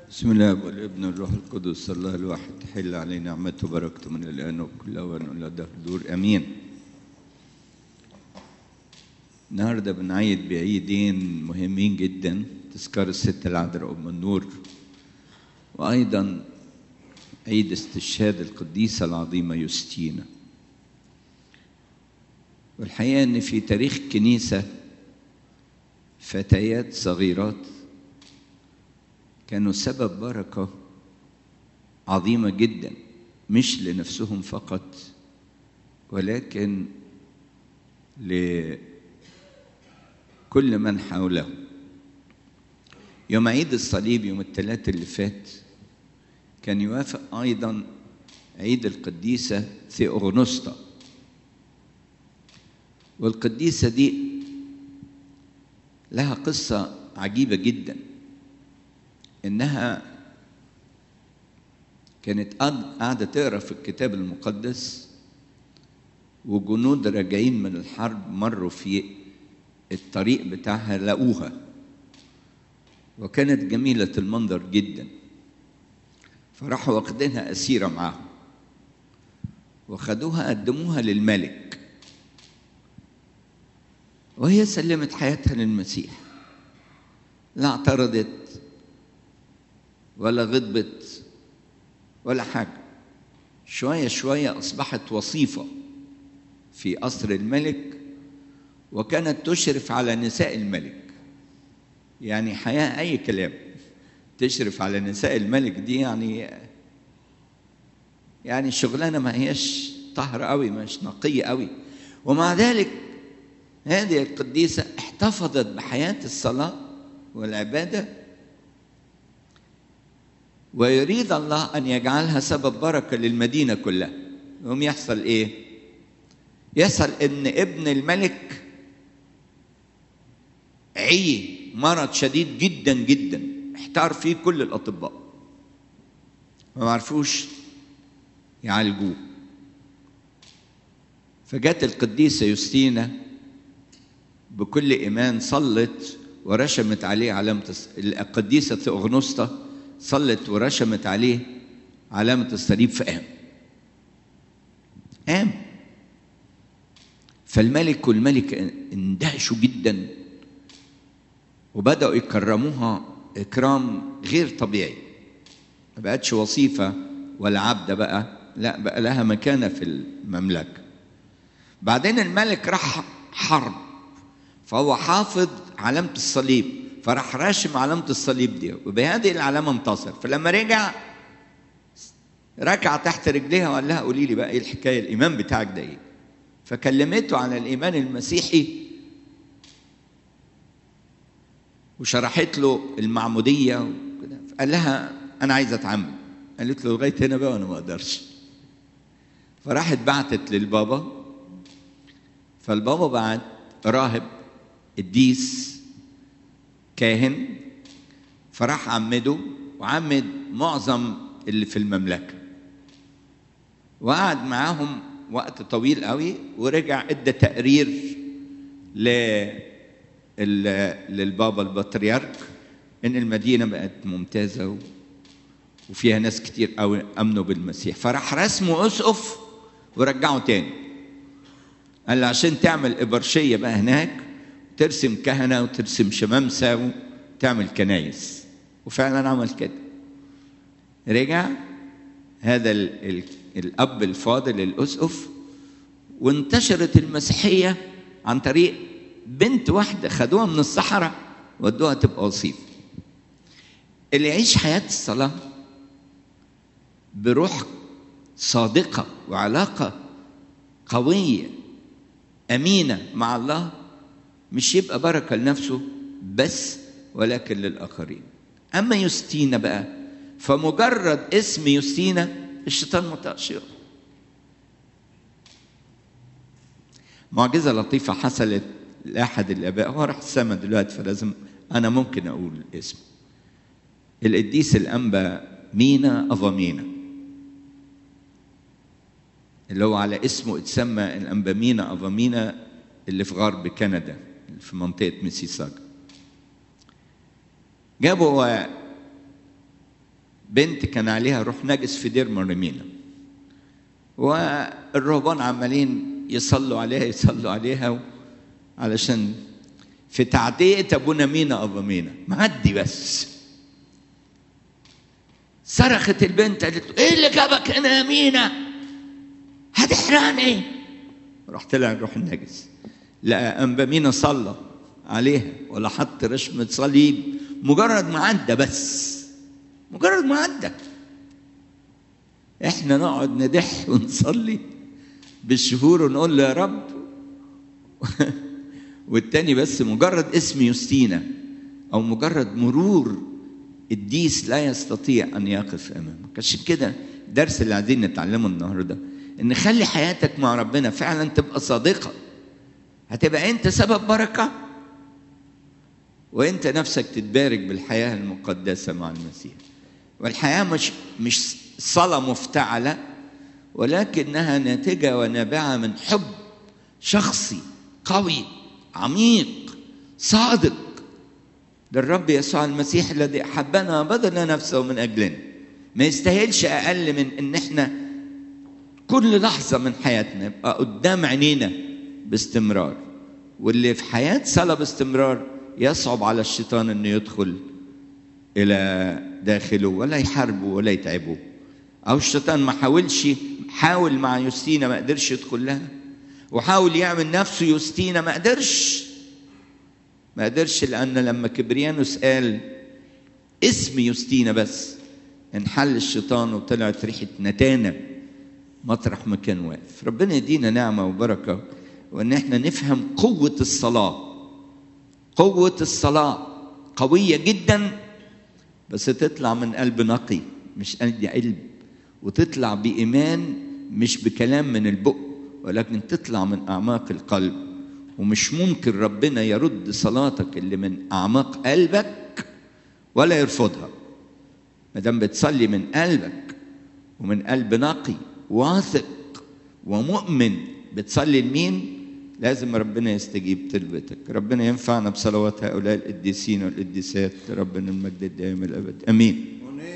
بسم الله والابن الروح القدس الله الواحد تحل علينا نعمته وبركته من الان وكل اوان والى دهر دور امين النهارده بنعيد بعيدين مهمين جدا تذكار الست العذراء ام النور وايضا عيد استشهاد القديسه العظيمه يوستينا والحقيقه ان في تاريخ الكنيسه فتيات صغيرات كانوا سبب بركه عظيمه جدا مش لنفسهم فقط ولكن لكل من حولهم يوم عيد الصليب يوم الثلاث اللي فات كان يوافق ايضا عيد القديسه ثيوغنسطا والقديسه دي لها قصه عجيبه جدا انها كانت قاعده تقرا في الكتاب المقدس وجنود راجعين من الحرب مروا في الطريق بتاعها لقوها وكانت جميله المنظر جدا فراحوا واخدينها اسيره معاهم وخدوها قدموها للملك وهي سلمت حياتها للمسيح لا اعترضت ولا غضبت ولا حاجة شوية شوية أصبحت وصيفة في قصر الملك وكانت تشرف على نساء الملك يعني حياة أي كلام تشرف على نساء الملك دي يعني يعني شغلانة ما هيش طهرة قوي مش نقية قوي ومع ذلك هذه القديسة احتفظت بحياة الصلاة والعبادة ويريد الله أن يجعلها سبب بركة للمدينة كلها يوم يحصل إيه؟ يحصل إن ابن الملك عي مرض شديد جدا جدا احتار فيه كل الأطباء ما عرفوش يعالجوه فجت القديسة يوستينا بكل إيمان صلت ورشمت عليه علامة القديسة ثيوغنسطا صلت ورشمت عليه علامة الصليب فقام قام فالملك والملكة اندهشوا جدا وبدأوا يكرموها إكرام غير طبيعي ما بقتش وظيفة ولا عبدة بقى لا بقى لها مكانة في المملكة بعدين الملك راح حرب فهو حافظ علامة الصليب فراح راشم علامة الصليب دي وبهذه العلامة انتصر فلما رجع ركع تحت رجليها وقال لها قولي لي بقى ايه الحكاية الإيمان بتاعك ده ايه فكلمته عن الإيمان المسيحي وشرحت له المعمودية وكده قال لها أنا عايز أتعمد قالت له لغاية هنا بقى وأنا ما أقدرش فراحت بعتت للبابا فالبابا بعت راهب قديس كاهن فراح عمده وعمد معظم اللي في المملكه وقعد معاهم وقت طويل قوي ورجع ادى تقرير ل للبابا البطريرك ان المدينه بقت ممتازه و... وفيها ناس كتير قوي امنوا بالمسيح فراح رسمه اسقف ورجعه تاني قال له عشان تعمل ابرشيه بقى هناك ترسم كهنه وترسم شمامسه وتعمل كنايس وفعلا عمل كده رجع هذا ال ال الاب الفاضل الاسقف وانتشرت المسيحيه عن طريق بنت واحده خدوها من الصحراء ودوها تبقى وصيف اللي يعيش حياه الصلاه بروح صادقه وعلاقه قويه امينه مع الله مش يبقى بركه لنفسه بس ولكن للاخرين اما يوستينا بقى فمجرد اسم يوستينا الشيطان متأشر معجزة لطيفة حصلت لأحد الآباء هو راح السما دلوقتي فلازم أنا ممكن أقول الاسم القديس الأنبا مينا أفامينا اللي هو على اسمه اتسمى الأنبا مينا أفامينا اللي في غرب كندا في منطقة ميسيساجا جابوا بنت كان عليها روح نجس في دير مريمينا والرهبان عمالين يصلوا عليها يصلوا عليها علشان في تعدية أبونا مينا أبو مينا معدي بس صرخت البنت قالت له ايه اللي جابك هنا يا مينا هتحرقني راح طلع الروح النجس لقى انبا مينا صلى عليها ولا حط رشمة صليب مجرد ما عدى بس مجرد ما عدى احنا نقعد ندح ونصلي بالشهور ونقول له يا رب والتاني بس مجرد اسم يوستينا او مجرد مرور الديس لا يستطيع ان يقف امامك عشان كده الدرس اللي عايزين نتعلمه النهارده ان خلي حياتك مع ربنا فعلا تبقى صادقه هتبقى انت سبب بركه وانت نفسك تتبارك بالحياه المقدسه مع المسيح والحياه مش مش صلاه مفتعله ولكنها ناتجه ونابعه من حب شخصي قوي عميق صادق للرب يسوع المسيح الذي احبنا وبذل نفسه من اجلنا ما يستاهلش اقل من ان احنا كل لحظه من حياتنا يبقى قدام عينينا باستمرار واللي في حياه صلاه باستمرار يصعب على الشيطان انه يدخل الى داخله ولا يحاربه ولا يتعبه او الشيطان ما حاولش حاول مع يوستينا ما قدرش يدخل لها وحاول يعمل نفسه يوستينا ما قدرش ما قدرش لان لما كبريانوس قال اسم يوستينا بس انحل الشيطان وطلعت ريحه نتانه مطرح ما كان واقف ربنا يدينا نعمه وبركه وان احنا نفهم قوه الصلاه قوه الصلاه قويه جدا بس تطلع من قلب نقي مش قلب قلب وتطلع بايمان مش بكلام من البق ولكن تطلع من اعماق القلب ومش ممكن ربنا يرد صلاتك اللي من اعماق قلبك ولا يرفضها ما دام بتصلي من قلبك ومن قلب نقي واثق ومؤمن بتصلي لمين لازم ربنا يستجيب طلبتك ربنا ينفعنا بصلوات هؤلاء القديسين والقديسات ربنا المجد الدائم الابد امين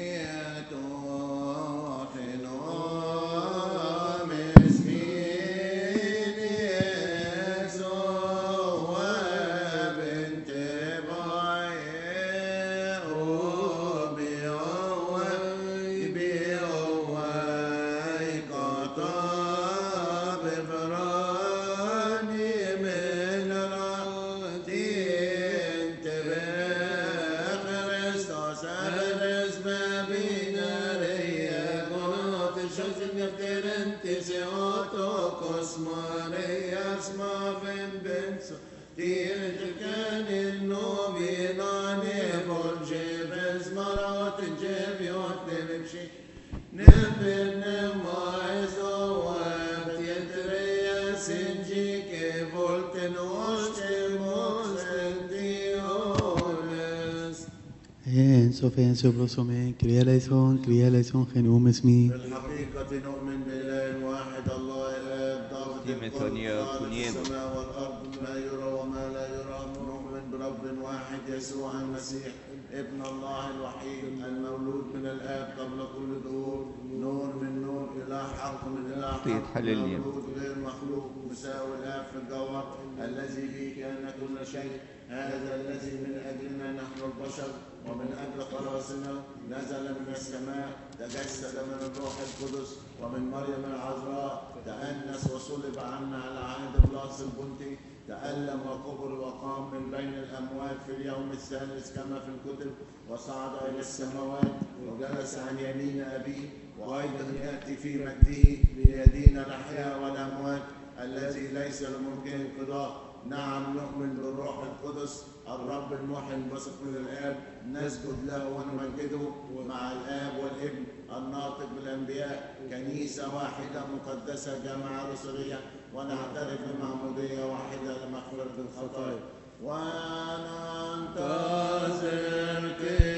Sofén sobrosomen, cría la son, cría la son, genum esmi. بالحقيقة نؤمن بإله واحد الله الآب ضابط الكل خالق السماء والأرض ما يرى وما لا يرى نؤمن برب واحد يسوع المسيح ابن الله الوحيد المولود من الآب قبل كل ظهور نور من نور إله حق من إله حق مولود غير مخلوق مساوي الآب في الجوهر الذي به كان كل شيء هذا الذي من أجلنا نحن البشر ومن أجل خلاصنا نزل من السماء تجسد من الروح القدس ومن مريم العذراء تأنس وصلب عنا على عهد بلاس البنطي تألم وكبر وقام من بين الأموات في اليوم الثالث كما في الكتب وصعد إلى السماوات وجلس عن يمين أبيه وأيضا يأتي في مجده ليدين الأحياء والأموات الذي ليس لممكن انقضاء نعم نؤمن بالروح القدس الرب المحن بثق من الاب نسجد له ونمجده مع الاب والابن الناطق بالانبياء كنيسه واحده مقدسه جامعه رسوليه ونعترف بمعموديه واحده لمغفره الخطايا وننتظر